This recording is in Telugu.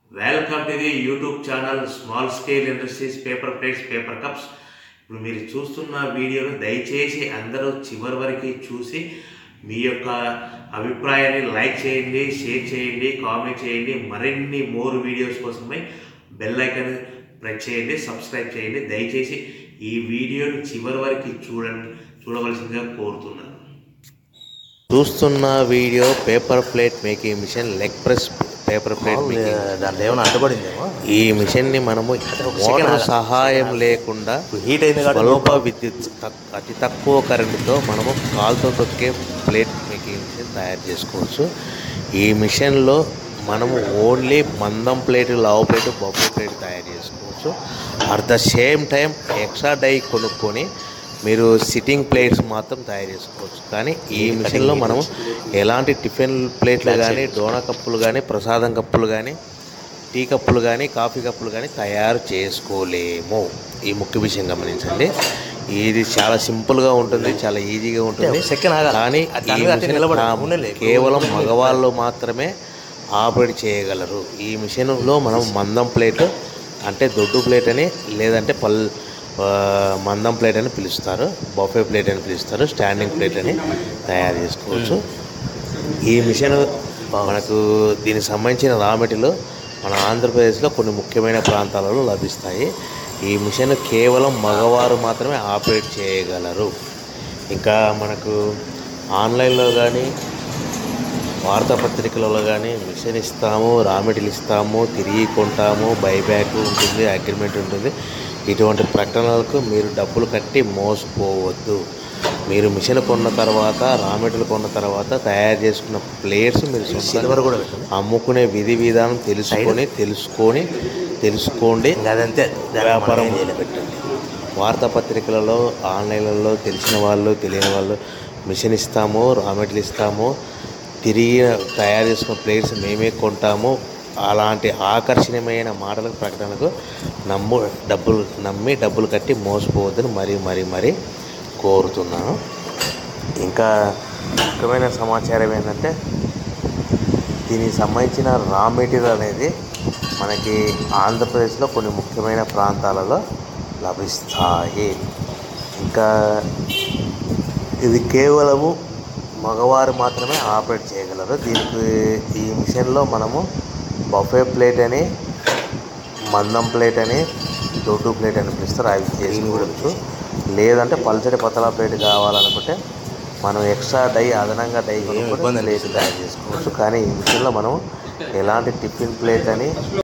Welcome to the YouTube channel small scale industries paper plates paper cups ఇప్పుడు మీరు చూస్తున్న వీడియోను దయచేసి అందరూ చివరి వరకు చూసి మీ యొక్క అభిప్రాయాన్ని లైక్ చేయండి షేర్ చేయండి కామెంట్ చేయండి మరిన్ని మోర్ వీడియోస్ కోసమై బెల్ ఐకాన్ ప్రెస్ చేయండి సబ్స్క్రైబ్ చేయండి దయచేసి ఈ వీడియోని చివరి వరకు చూడండి చూడవలసిందిగా కోరుతున్నాను చూస్తున్న video paper plate making machine leg press paper plate making దాంట్లో ఏమైనా అడ్డుపడిందేమో ఈ మిషన్ ని మనము మోటార్ సహాయం లేకుండా హీట్ అయింది కాబట్టి స్వల్ప విద్యుత్ తక్- అతి తక్కువ కరెంటుతో మనము కాలుతో తొక్కే ప్లేట్ మేకింగ్ మిషన్ తయారు చేసుకోవచ్చు ఈ మిషన్లో మనము ఓన్లీ మందం ప్లేట్ లావు ప్లేట్ బొబ్బు ప్లేట్ తయారు చేసుకోవచ్చు at the same time extra die కొనుక్కొని మీరు సిట్టింగ్ ప్లేట్స్ మాత్రం తయారు చేసుకోవచ్చు కానీ ఈ మిషన్లో మనము ఎలాంటి టిఫిన్ ప్లేట్లు కానీ డోనా కప్పులు కానీ ప్రసాదం కప్పులు కానీ టీ కప్పులు కానీ కాఫీ కప్పులు కానీ తయారు చేసుకోలేము ఈ ముఖ్య విషయం గమనించండి ఇది చాలా సింపుల్గా ఉంటుంది చాలా ఈజీగా ఉంటుంది సెకండ్ ఆగాలి. కానీ అది ఈ దాని మీద అట్టే మిషన్ నిలబడాలి. కా- ఉండలే. కేవలం మగవాళ్ళు మాత్రమే ఆపరేట్ చేయగలరు ఈ మిషన్లో మనం మందం ప్లేట్ అంటే దొడ్డు ప్లేట్ అని లేదంటే పల్ ఆ, మందం ప్లేట్ అని పిలుస్తారు బఫే ప్లేట్ అని పిలుస్తారు స్టాండింగ్ ప్లేట్ అని తయారు చేసుకోవచ్చు ఈ మిషన్ మనకు దీనికి సంబంధించిన రా మెటీరియల్ మన ఆంధ్రప్రదేశ్లో కొన్ని ముఖ్యమైన ప్రాంతాలలో లభిస్తాయి ఈ మిషన్ కేవలం మగవారు మాత్రమే ఆపరేట్ చేయగలరు ఇంకా మనకు ఆన్లైన్లో కానీ వార్తాపత్రికలలో కానీ మిషన్ ఇస్తాము రా మెటీరియల్ ఇస్తాము తిరిగి కొంటాము బైబ్యాక్ ఉంటుంది అగ్రిమెంట్ ఉంటుంది ఇటువంటి ప్రకటనలకు మీరు డబ్బులు కట్టి మోసపోవద్దు మీరు మిషన్ కొన్న తర్వాత రా మెటీరియల్ కొన్న తర్వాత తయారు చేసుకున్న ప్లేట్స్ మీరు సిల్వర్ కూడా పెట్టండి అమ్ముకునే విధి విధానం తెలుసుకొని తెలుసుకొని తెలుసుకోండి ఇంకా అదంతే దాన్ని మనం వ్యాపారం ఏం చేయలేం. పెట్టండి వార్తాపత్రికలలో ఆన్లైన్లలో తెలిసిన వాళ్ళు తెలియని వాళ్ళు మిషన్ ఇస్తాము రా మెటీరియల్ ఇస్తాము తిరిగి తయారు చేసుకున్న ప్లేట్స్ మేమే కొంటాము అలాంటి ఆకర్షణీయమైన మాటలకు ప్రకటనకు నమ్ము డబ్బులు నమ్మి డబ్బులు కట్టి మోసపోవద్దని మరీ మరీ మరీ కోరుతున్నాను ఇంకా ముఖ్యమైన సమాచారం ఏంటంటే దీనికి సంబంధించిన రా మెటీరియల్ అనేది మనకి ఆంధ్రప్రదేశ్లో కొన్ని ముఖ్యమైన ప్రాంతాలలో లభిస్తాయి ఇంకా ఇది కేవలము మగవారు మాత్రమే ఆపరేట్ చేయగలరు దీనికి ఈ మిషన్లో మనము బఫే ప్లేట్ అని మందం ప్లేట్ అని దొడ్డు ప్లేట్ అని పిలుస్తారు అవి చేసుకోవచ్చు లేదంటే పల్చడి పతలా ప్లేట్ కావాలనుకుంటే మనం ఎక్స్ట్రా డై అదనంగా డై కొనుక్కొని ఇబ్బంది ప్లేట్ తయారు చేసుకోవచ్చు కానీ ఈ మిషన్లో మనం ఎలాంటి టిఫిన్ ప్లేట్ అని